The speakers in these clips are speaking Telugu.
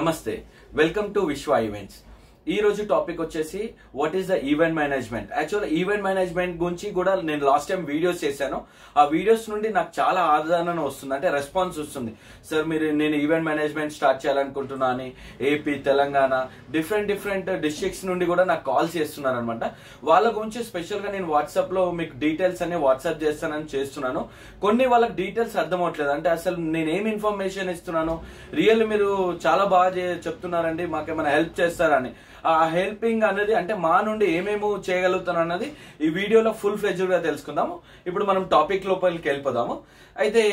నమస్తే వెల్కమ్ టు విశ్వ ఈవెంట్స్ ఈ రోజు టాపిక్ వచ్చేసి what is the event management actual event management గురించి కూడా నేను లాస్ట్ టైం వీడియోస్ చేశాను ఆ వీడియోస్ నుండి నాకు చాలా ఆదరణ వస్తుంది అంటే రెస్పాన్స్ వస్తుంది సార్ మీరు నేను ఈవెంట్ మేనేజ్మెంట్ స్టార్ట్ చేయాలనుకుంటున్నా అని AP Telangana different different districts నుండి కూడా నాకు కాల్స్ చేస్తున్నారు అనమాట వాళ్ళ గురించి స్పెషల్ గా నేను వాట్సాప్ లో మీకు డీటెయిల్స్ అన్ని వాట్సాప్ చేస్తానని చేస్తున్నాను కొన్ని వాళ్ళకి డీటెయిల్స్ అర్థం అవట్లేదు అంటే అసలు నేను ఏం ఇన్ఫర్మేషన్ ఇస్తున్నాను రియల్ మీరు చాలా బాగా చే- చెప్తున్నారండి మాకేమైనా హెల్ప్ చేస్తారని ఆ హెల్పింగ్ అనేది అంటే మా నుండి ఏమేమి చేయగలుగుతాను అన్నది ఈ వీడియోలో ఫుల్ ఫ్లెజ్ గా తెలుసుకుందాము ఇప్పుడు మనం టాపిక్ లోపలికి వెళ్ళిపోదాము అయితే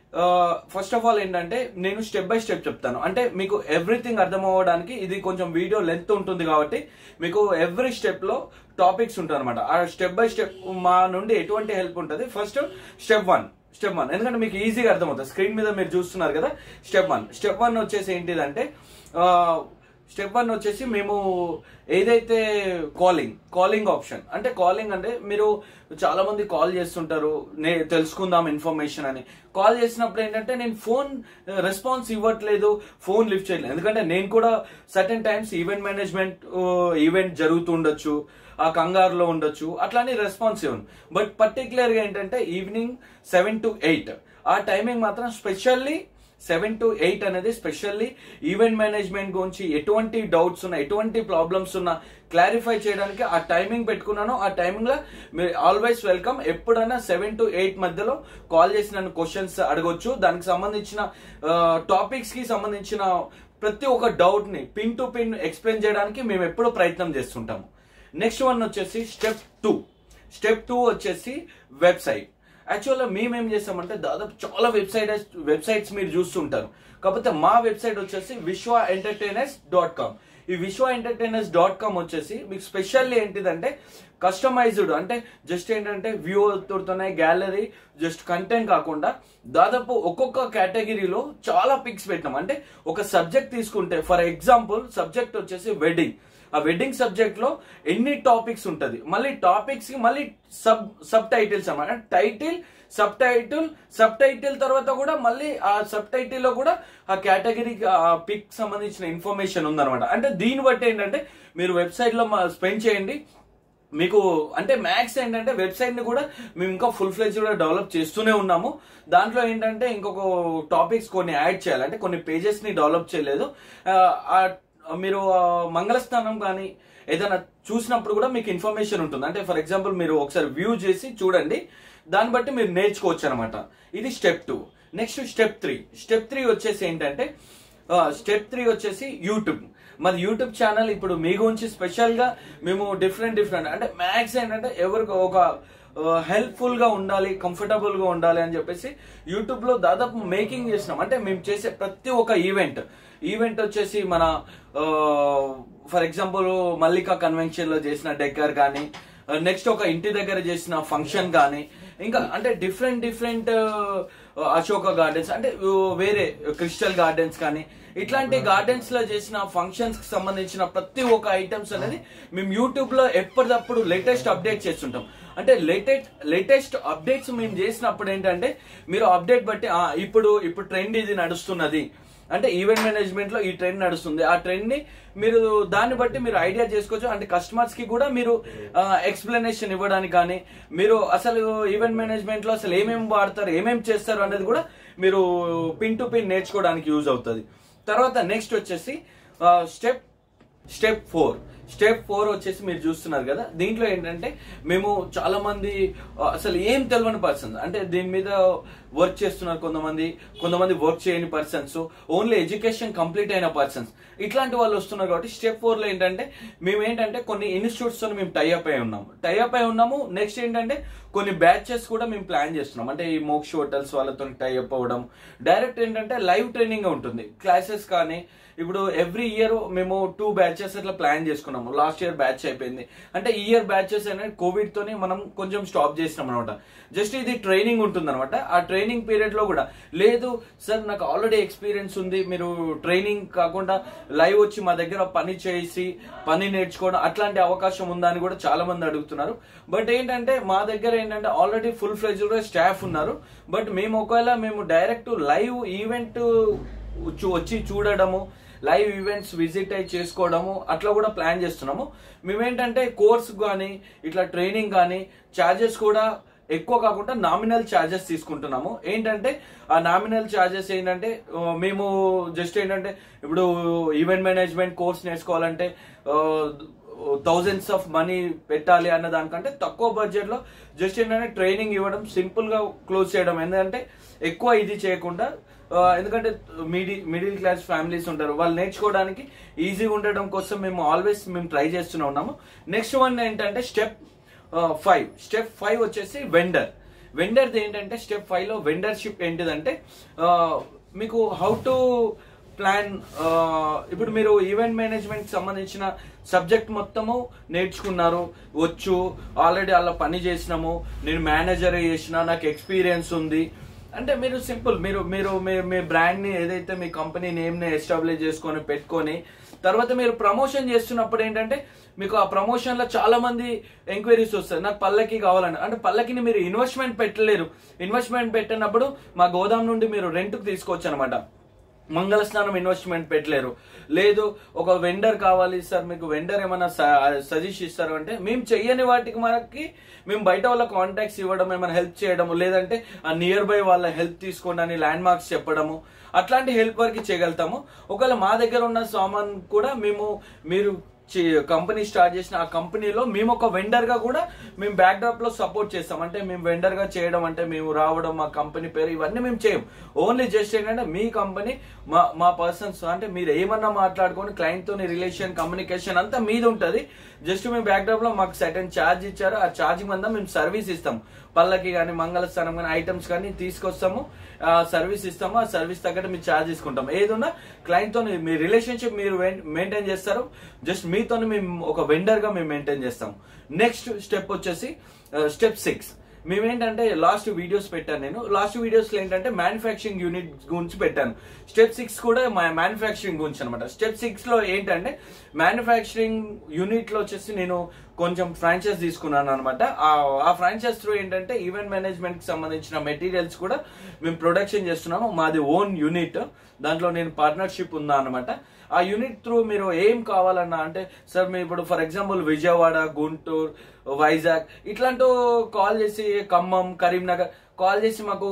ఫస్ట్ ఆఫ్ ఆల్ ఏంటంటే నేను స్టెప్ బై స్టెప్ చెప్తాను అంటే మీకు ఎవ్రీథింగ్ అర్థం అవ్వడానికి ఇది కొంచెం వీడియో లెంత్ ఉంటుంది కాబట్టి మీకు ఎవ్రీ స్టెప్ లో టాపిక్స్ ఉంటాయి అనమాట ఆ స్టెప్ బై స్టెప్ మా నుండి ఎటువంటి హెల్ప్ ఉంటుంది first step one step one ఎందుకంటే మీకు ఈజీగా అర్థమవుతుంది స్క్రీన్ మీద మీరు చూస్తున్నారు కదా స్టెప్ వన్ స్టెప్ వన్ వచ్చేసి ఏంటిదంటే ఆ, స్టెప్ వన్ వచ్చేసి మేము ఏదైతే కాలింగ్ కాలింగ్ ఆప్షన్ అంటే కాలింగ్ అంటే మీరు చాలా మంది కాల్ చేస్తుంటారు నే తెలుసుకుందాం ఇన్ఫర్మేషన్ అని కాల్ చేసినప్పుడు ఏంటంటే నేను ఫోన్ రెస్పాన్స్ ఇవ్వట్లేదు ఫోన్ లిఫ్ట్ చేయలేదు ఎందుకంటే నేను కూడా certain times event management event జరుగుతుండొచ్చు ఆ కంగారులో ఉండొచ్చు అట్లానే రెస్పాన్స్ ఇవ్వను బట్ పర్టికులర్ గా ఏంటంటే ఈవినింగ్ సెవెన్ టు ఎయిట్ ఆ టైమింగ్ మాత్రం స్పెషల్లీ సెవెన్ టు ఎయిట్ అనేది స్పెషల్లీ ఈవెంట్ మేనేజ్మెంట్ గురించి ఎటువంటి డౌట్స్ ఉన్నా ఎటువంటి ప్రాబ్లమ్స్ ఉన్నా క్లారిఫై చేయడానికి ఆ టైమింగ్ పెట్టుకున్నాను ఆ టైమింగ్ లో మీరు ఆల్వేస్ వెల్కమ్ ఎప్పుడైనా సెవెన్ టు ఎయిట్ మధ్యలో కాల్ చేసి నన్ను క్వశ్చన్స్ అడగొచ్చు దానికి సంబంధించిన టాపిక్స్ కి సంబంధించిన ప్రతి ఒక్క డౌట్ ని పిన్ టు పిన్ ఎక్స్ప్లెయిన్ చేయడానికి మేము ఎప్పుడూ ప్రయత్నం చేస్తుంటాము నెక్స్ట్ వన్ వచ్చేసి స్టెప్ టూ స్టెప్ టూ వచ్చేసి వెబ్సైట్ యాక్చువల్గా మేము ఏం చేస్తామంటే దాదాపు చాలా వెబ్సైట్ వెబ్సైట్స్ మీరు చూస్తుంటారు కాకపోతే మా వెబ్సైట్ వచ్చేసి విశ్వ ఎంటర్టైనర్స్ డాట్ కామ్ ఈ విశ్వ ఎంటర్టైనర్స్ డాట్ కామ్ వచ్చేసి మీకు స్పెషల్లీ ఏంటిదంటే కస్టమైజ్డ్ అంటే జస్ట్ ఏంటంటే వ్యూ తోడుతున్నాయి గ్యాలరీ జస్ట్ కంటెంట్ కాకుండా దాదాపు ఒక్కొక్క కేటగిరీలో చాలా పిక్స్ పెట్టినాం అంటే ఒక సబ్జెక్ట్ తీసుకుంటే ఫర్ ఎగ్జాంపుల్ సబ్జెక్ట్ వచ్చేసి వెడ్డింగ్ ఆ వెడ్డింగ్ సబ్జెక్ట్ లో ఎన్ని టాపిక్స్ ఉంటది మళ్ళీ టాపిక్స్ కి మళ్ళీ సబ్ సబ్ టైటిల్స్ అన్నమాట title subtitle subtitle తర్వాత కూడా మళ్ళీ ఆ సబ్ టైటిల్ లో కూడా ఆ కేటగిరీకి ఆ పిక్ సంబంధించిన ఇన్ఫర్మేషన్ ఉందన్నమాట అంటే దీన్ని బట్టి ఏంటంటే మీరు వెబ్సైట్ లో స్పెండ్ చేయండి మీకు అంటే మ్యాక్స్ ఏంటంటే వెబ్సైట్ ని కూడా మేము ఇంకా ఫుల్ ఫ్లెజ్ కూడా డెవలప్ చేస్తూనే ఉన్నాము దాంట్లో ఏంటంటే ఇంకొక టాపిక్స్ కొన్ని యాడ్ చేయాలి అంటే కొన్ని పేజెస్ ని డెవలప్ చేయలేదు ఆ, ఆ మీరు ఆ, మంగళస్నానం కానీ ఏదైనా చూసినప్పుడు కూడా మీకు ఇన్ఫర్మేషన్ ఉంటుంది అంటే ఫర్ ఎగ్జాంపుల్ మీరు ఒకసారి వ్యూ చేసి చూడండి దాన్ని బట్టి మీరు నేర్చుకోవచ్చు అనమాట ఇది step two next step three step three వచ్చేసి ఏంటంటే స్టెప్ త్రీ వచ్చేసి యూట్యూబ్ మరి యూట్యూబ్ ఛానల్ ఇప్పుడు మీ గురించి స్పెషల్ గా మేము డిఫరెంట్ డిఫరెంట్ అంటే మ్యాక్స్ ఏంటంటే ఎవరికి ఒక హెల్ప్ఫుల్ గా ఉండాలి కంఫర్టబుల్ గా ఉండాలి అని చెప్పేసి యూట్యూబ్ లో దాదాపు మేకింగ్ చేసినాం అంటే మేము చేసే ప్రతి ఒక్క ఈవెంట్ ఈవెంట్ వచ్చేసి మన ఫర్ ఎగ్జాంపుల్ మల్లికా కన్వెన్షన్ లో చేసిన డెక్కర్ కానీ నెక్స్ట్ ఒక ఇంటి దగ్గర చేసిన ఫంక్షన్ కానీ ఇంకా అంటే డిఫరెంట్ డిఫరెంట్ అశోక గార్డెన్స్ అంటే ఆ, వేరే క్రిస్టల్ గార్డెన్స్ కానీ ఇట్లాంటి గార్డెన్స్ లో చేసిన ఫంక్షన్స్ కి సంబంధించిన ప్రతి ఒక్క ఐటమ్స్ అనేది మేము యూట్యూబ్ లో ఎప్పటికప్పుడు లేటెస్ట్ అప్డేట్ చేస్తుంటాం అంటే లేటెస్ట్ లేటెస్ట్ అప్డేట్స్ మేము చేసినప్పుడు ఏంటంటే మీరు అప్డేట్ బట్టి ఆ, ఇప్పుడు ఇప్పుడు ట్రెండ్ ఇది నడుస్తున్నది అంటే ఈవెంట్ మేనేజ్మెంట్ లో ఈ ట్రెండ్ నడుస్తుంది ఆ ట్రెండ్ ని మీరు దాన్ని బట్టి మీరు ఐడియా చేసుకోవచ్చు అంటే కస్టమర్స్ కి కూడా మీరు ఎక్స్ప్లెనేషన్ ఇవ్వడానికి కానీ మీరు అసలు ఈవెంట్ మేనేజ్మెంట్ లో అసలు ఏమేమి వాడతారు ఏమేమి చేస్తారు అనేది కూడా మీరు పిన్ టు పిన్ నేర్చుకోవడానికి యూజ్ అవుతుంది తర్వాత నెక్స్ట్ వచ్చేసి step step four step four వచ్చేసి మీరు చూస్తున్నారు కదా దీంట్లో ఏంటంటే మేము చాలా మంది ఆ, అసలు ఏం తెలియని పర్సన్స్ అంటే దీని మీద వర్క్ చేస్తున్నారు కొంతమంది కొంతమంది వర్క్ చేయని పర్సన్స్ ఓన్లీ ఎడ్యుకేషన్ కంప్లీట్ అయిన పర్సన్స్ ఇట్లాంటి వాళ్ళు వస్తున్నారు కాబట్టి స్టెప్ ఫోర్ లో ఏంటంటే మేము ఏంటంటే కొన్ని ఇన్స్టిట్యూట్స్ తో మేము టైఅప్ అయి ఉన్నాము టైఅప్ అయి ఉన్నాము నెక్స్ట్ ఏంటంటే కొన్ని బ్యాచెస్ కూడా మేము ప్లాన్ చేస్తున్నాం అంటే ఈ మోక్ష హోటల్స్ వాళ్ళతో టైఅప్ అవ్వడం డైరెక్ట్ ఏంటంటే లైవ్ ట్రైనింగ్ ఉంటుంది క్లాసెస్ కానీ ఇప్పుడు ఎవ్రీ ఇయర్ మేము టూ బ్యాచెస్ అట్లా ప్లాన్ చేసుకున్నాము లాస్ట్ ఇయర్ బ్యాచ్ అయిపోయింది అంటే ఈ ఇయర్ బ్యాచెస్ అనేది కోవిడ్ తోని మనం కొంచెం స్టాప్ చేసినాం అనమాట జస్ట్ ఇది ట్రైనింగ్ ఉంటుంది అనమాట ఆ ట్రైనింగ్ పీరియడ్ లో కూడా లేదు సార్ నాకు ఆల్రెడీ ఎక్స్పీరియన్స్ ఉంది మీరు ట్రైనింగ్ కాకుండా లైవ్ వచ్చి మా దగ్గర పని చేసి పని నేర్చుకోవడం అట్లాంటి అవకాశం ఉందా అని కూడా చాలా మంది అడుగుతున్నారు బట్ ఏంటంటే మా దగ్గర ఏంటంటే ఆల్రెడీ ఫుల్ ఫ్లెజ్ స్టాఫ్ ఉన్నారు బట్ మేము ఒకవేళ మేము డైరెక్ట్ లైవ్ ఈవెంట్ వచ్చి చూడడము లైవ్ ఈవెంట్స్ విజిట్ అయి చేసుకోవడము అట్లా కూడా ప్లాన్ చేస్తున్నాము మేమేంటంటే కోర్స్ కానీ ఇట్లా ట్రైనింగ్ కానీ ఛార్జెస్ కూడా ఎక్కువ కాకుండా నామినల్ ఛార్జెస్ తీసుకుంటున్నాము ఏంటంటే ఆ నామినల్ ఛార్జెస్ ఏంటంటే ఆ, మేము జస్ట్ ఏంటంటే ఇప్పుడు ఈవెంట్ మేనేజ్మెంట్ కోర్స్ నేర్చుకోవాలంటే థౌజండ్స్ ఆఫ్ మనీ పెట్టాలి అన్న దానికంటే తక్కువ బడ్జెట్ లో జస్ట్ ఏంటంటే ట్రైనింగ్ ఇవ్వడం సింపుల్ గా క్లోజ్ చేయడం ఎందుకంటే ఎక్కువ ఇది చేయకుండా ఆ, ఎందుకంటే మిడి మిడిల్ క్లాస్ ఫ్యామిలీస్ ఉంటారు వాళ్ళు నేర్చుకోవడానికి ఈజీగా ఉండడం కోసం మేము ఆల్వేస్ మేము ట్రై చేస్తూనే ఉన్నాము నెక్స్ట్ వన్ ఏంటంటే స్టెప్ ఫైవ్ స్టెప్ ఫైవ్ వచ్చేసి వెండర్ వెండర్ది ఏంటంటే స్టెప్ ఫైవ్ లో వెండర్షిప్ ఏంటిదంటే ఆ, మీకు హౌ టు ప్లాన్ ఇప్పుడు మీరు ఈవెంట్ మేనేజ్మెంట్ సంబంధించిన సబ్జెక్ట్ మొత్తము నేర్చుకున్నారు వచ్చు ఆల్రెడీ అలా పని చేసినాము నేను మేనేజర్ చేసిన నాకు ఎక్స్పీరియన్స్ ఉంది అంటే మీరు సింపుల్ మీరు మీరు మీ- మీ బ్రాండ్ ని ఏదైతే మీ కంపెనీ నేమ్ ని ఎస్టాబ్లిష్ చేసుకొని పెట్టుకొని తర్వాత మీరు ప్రమోషన్ చేస్తున్నప్పుడు ఏంటంటే మీకు ఆ ప్రమోషన్ లో చాలా మంది ఎంక్వైరీస్ వస్తాయి నాకు పల్లకి కావాలని అంటే పల్లకిని మీరు ఇన్వెస్ట్మెంట్ పెట్టలేరు ఇన్వెస్ట్మెంట్ పెట్టినప్పుడు మా గోదాం నుండి మీరు రెంట్ కు తీసుకోవచ్చు అనమాట మంగళ స్నానం ఇన్వెస్ట్మెంట్ పెట్టలేరు లేదు ఒక వెండర్ కావాలి సార్ మీకు వెండర్ ఏమైనా సజెస్ట్ ఇస్తారు అంటే మేము చెయ్యని వాటికి మనకి మేము బయట వాళ్ళ కాంటాక్ట్స్ ఇవ్వడం ఏమైనా హెల్ప్ చేయడము లేదంటే ఆ నియర్ బై వాళ్ళ హెల్ప్ తీసుకోండి అని ల్యాండ్ మార్క్స్ చెప్పడము అట్లాంటి హెల్ప్ వరకు చేయగలుగుతాము ఒకవేళ మా దగ్గర ఉన్న సామాన్ కూడా మేము మీరు కంపెనీ స్టార్ట్ చేసిన ఆ కంపెనీలో మేము ఒక వెండర్ గా కూడా మేము బ్యాక్ డ్రాప్ లో సపోర్ట్ చేస్తాం అంటే మేము వెండర్ గా చేయడం అంటే మేము రావడం మా కంపెనీ పేరు ఇవన్నీ మేము చేయం ఓన్లీ జస్ట్ ఏంటంటే మీ కంపెనీ మా మా పర్సన్స్ అంటే మీరు ఏమన్నా మాట్లాడుకొని క్లయింట్ తోని రిలేషన్ కమ్యూనికేషన్ అంతా మీది ఉంటది జస్ట్ మేము బ్యాక్ డ్రాప్ లో మాకు సర్టన్ ఛార్జ్ ఇచ్చారు ఆ ఛార్జ్ మందా మేము సర్వీస్ ఇస్తాం పళ్ళకి కానీ మంగళస్థానం కానీ ఐటమ్స్ కానీ తీసుకొస్తాము ఆ సర్వీస్ ఇస్తాము ఆ సర్వీస్ తగ్గట్టు మీరు ఛార్జ్ తీసుకుంటాం ఏదున్నా క్లయింట్ తో మీ రిలేషన్షిప్ మీరు మెయింటైన్ చేస్తారు జస్ట్ మీతో మేము ఒక వెండర్ గా మేము మెయింటైన్ చేస్తాం నెక్స్ట్ స్టెప్ వచ్చేసి స్టెప్ సిక్స్ మేమేంటంటే లాస్ట్ వీడియోస్ పెట్టాను నేను లాస్ట్ వీడియోస్ లో ఏంటంటే మ్యానుఫ్యాక్చరింగ్ యూనిట్ గురించి పెట్టాను స్టెప్ సిక్స్ కూడా మ్యానుఫ్యాక్చరింగ్ గురించి అనమాట స్టెప్ సిక్స్ లో ఏంటంటే మ్యానుఫ్యాక్చరింగ్ యూనిట్ లో వచ్చేసి నేను కొంచెం ఫ్రాంచైజ్ తీసుకున్నాను అనమాట ఆ ఫ్రాంచైజ్ త్రూ ఏంటంటే ఈవెంట్ మేనేజ్మెంట్ కి సంబంధించిన మెటీరియల్స్ కూడా మేము ప్రొడక్షన్ చేస్తున్నాము మాది ఓన్ యూనిట్ దాంట్లో నేను పార్ట్నర్షిప్ ఉందా అనమాట ఆ యూనిట్ త్రూ మీరు ఏం కావాలన్నా అంటే సార్ మీరు ఇప్పుడు ఫర్ ఎగ్జాంపుల్ విజయవాడ గుంటూరు వైజాగ్ ఇట్లాంటి కాల్ చేసి ఖమ్మం కరీంనగర్ కాల్ చేసి మాకు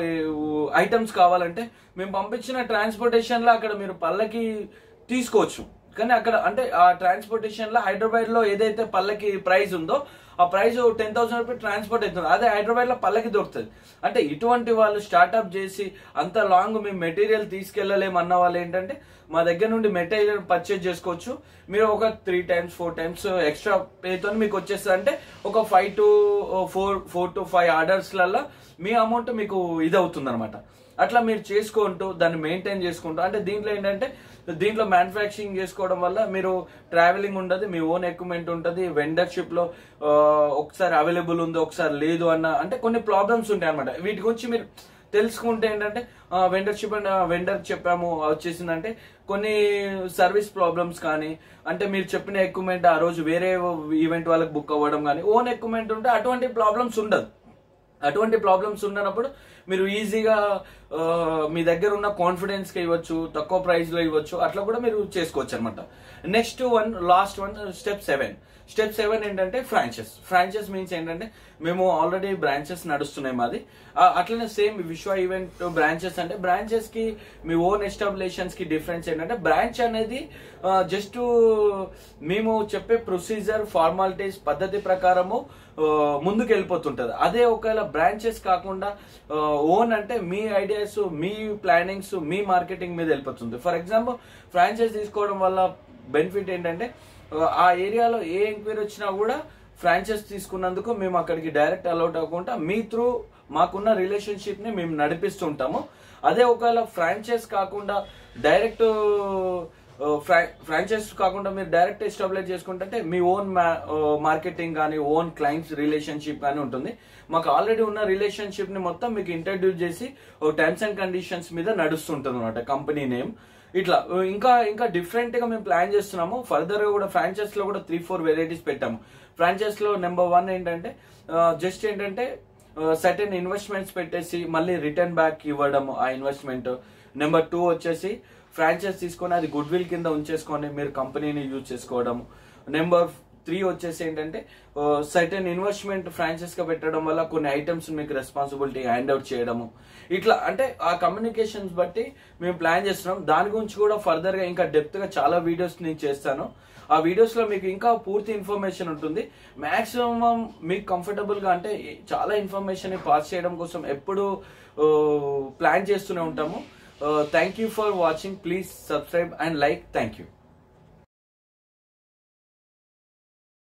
ఐటమ్స్ కావాలంటే మేము పంపించిన ట్రాన్స్పోర్టేషన్ లో అక్కడ మీరు పల్లకి తీసుకోవచ్చు కానీ అక్కడ అంటే ఆ ట్రాన్స్పోర్టేషన్ లో హైదరాబాద్ లో ఏదైతే పల్లకి ప్రైస్ ఉందో ఆ price ten thousand rupee transport అవుతుంది అదే హైదరాబాద్ లో పల్లకి దొరుకుతుంది అంటే ఇటువంటి వాళ్ళు స్టార్ట్అప్ చేసి అంత లాంగ్ మేము మెటీరియల్ తీసుకెళ్లలేము అన్న వాళ్ళు ఏంటంటే మా దగ్గర నుండి మెటీరియల్ పర్చేజ్ చేసుకోవచ్చు మీరు ఒక three times four times extra పేతో మీకు వచ్చేస్తుంది అంటే ఒక five to four four to five ఆర్డర్స్లలో మీ అమౌంట్ మీకు ఇది అవుతుంది అనమాట అట్లా మీరు చేసుకుంటూ దాన్ని మెయింటైన్ చేసుకుంటూ అంటే దీంట్లో ఏంటంటే దీంట్లో మ్యానుఫ్యాక్చరింగ్ చేసుకోవడం వల్ల మీరు ట్రావెలింగ్ ఉండదు మీ ఓన్ ఎక్విప్మెంట్ ఉంటుంది వెండర్షిప్ లో ఆ, ఒకసారి అవైలబుల్ ఉంది ఒకసారి లేదు అన్న అంటే కొన్ని ప్రాబ్లమ్స్ ఉంటాయి అనమాట వీటి గురించి మీరు తెలుసుకుంటే ఏంటంటే వెండర్షిప్ అండ్ వెండర్ చెప్పాము వచ్చేసిందంటే కొన్ని సర్వీస్ ప్రాబ్లమ్స్ కానీ అంటే మీరు చెప్పిన ఎక్విప్మెంట్ ఆ రోజు వేరే ఈవెంట్ వాళ్ళకి బుక్ అవ్వడం కానీ ఓన్ ఎక్విప్మెంట్ ఉంటే అటువంటి ప్రాబ్లమ్స్ ఉండదు అటువంటి ప్రాబ్లమ్స్ ఉన్నప్పుడు మీరు ఈజీగా ఆ, మీ దగ్గర ఉన్న కాన్ఫిడెన్స్ కి ఇవ్వచ్చు తక్కువ ప్రైస్ లో ఇవ్వచ్చు అట్లా కూడా మీరు చేసుకోవచ్చు అనమాట next one last one step seven step seven ఏంటంటే ఫ్రాంచైజ్ ఫ్రాంచైజ్ మీన్స్ ఏంటంటే మేము ఆల్రెడీ బ్రాంచెస్ నడుస్తున్నాయి మాది ఆ, అట్లనే సేమ్ విశ్వ ఈవెంట్ బ్రాంచెస్ అంటే బ్రాంచెస్ కి మీ ఓన్ ఎస్టాబ్లిషన్స్ కి డిఫరెన్స్ ఏంటంటే బ్రాంచ్ అనేది జస్ట్ మేము చెప్పే ప్రొసీజర్ ఫార్మాలిటీస్ పద్ధతి ప్రకారము ఆ, ముందుకు వెళ్ళిపోతుంటది అదే ఒకవేళ బ్రాంచెస్ కాకుండా ఓన్ అంటే మీ ఐడియాస్ మీ ప్లానింగ్స్ మీ మార్కెటింగ్ మీద వెళ్ళిపోతుంది ఫర్ ఎగ్జాంపుల్ ఫ్రాంచైజ్ తీసుకోవడం వల్ల బెనిఫిట్ ఏంటంటే ఆ, ఆ ఏరియాలో ఏ ఎంక్వైరీ వచ్చినా కూడా ఫ్రాంచైజ్ తీసుకున్నందుకు మేము అక్కడికి డైరెక్ట్ అలౌట్ అవ్వకుండా మీ త్రూ మాకున్న రిలేషన్షిప్ ని మేము నడిపిస్తుంటాము అదే ఒకవేళ ఫ్రాంచైజ్ కాకుండా డైరెక్ట్ ఫ్రాంచైజ్ కాకుండా మీరు డైరెక్ట్ ఎస్టాబ్లిష్ చేసుకుంటే మీ ఓన్ మార్కెటింగ్ కానీ ఓన్ క్లయింట్స్ రిలేషన్షిప్ కానీ ఉంటుంది మాకు ఆల్రెడీ ఉన్న రిలేషన్షిప్ ని మొత్తం మీకు ఇంట్రడ్యూస్ చేసి టర్మ్స్ అండ్ కండిషన్స్ మీద నడుస్తుంటుంది అనమాట కంపెనీ నేమ్ ఇట్లా ఇంకా ఇంకా డిఫరెంట్ గా మేము ప్లాన్ చేస్తున్నాము ఫర్దర్ గా కూడా ఫ్రాంచైజ్ లో కూడా త్రీ ఫోర్ వెరైటీస్ పెట్టాము ఫ్రాంచైజ్ లో నెంబర్ వన్ ఏంటంటే జస్ట్ ఏంటంటే సర్టెన్ ఇన్వెస్ట్మెంట్స్ పెట్టేసి మళ్ళీ రిటర్న్ బ్యాక్ ఇవ్వడం ఆ ఇన్వెస్ట్మెంట్ నెంబర్ టూ వచ్చేసి ఫ్రాంచైజ్ తీసుకొని అది గుడ్ విల్ కింద ఉంచేసుకొని మీరు కంపెనీని యూజ్ చేసుకోవడము నెంబర్ త్రీ వచ్చేసి ఏంటంటే సర్టెన్ ఇన్వెస్ట్మెంట్ ఫ్రాంచైజ్ గా పెట్టడం వల్ల కొన్ని ఐటమ్స్ మీకు రెస్పాన్సిబిలిటీ హ్యాండ్ అవుట్ చేయడము ఇట్లా అంటే ఆ కమ్యూనికేషన్స్ బట్టి మేము ప్లాన్ చేస్తున్నాం దాని గురించి కూడా ఫర్దర్ గా ఇంకా డెప్త్ గా చాలా వీడియోస్ నేను చేస్తాను ఆ వీడియోస్ లో మీకు ఇంకా పూర్తి ఇన్ఫర్మేషన్ ఉంటుంది మాక్సిమం మీకు కంఫర్టబుల్ గా అంటే చాలా ఇన్ఫర్మేషన్ పాస్ చేయడం కోసం ఎప్పుడు ప్లాన్ చేస్తూనే ఉంటాము thank you for watching please subscribe and like thank you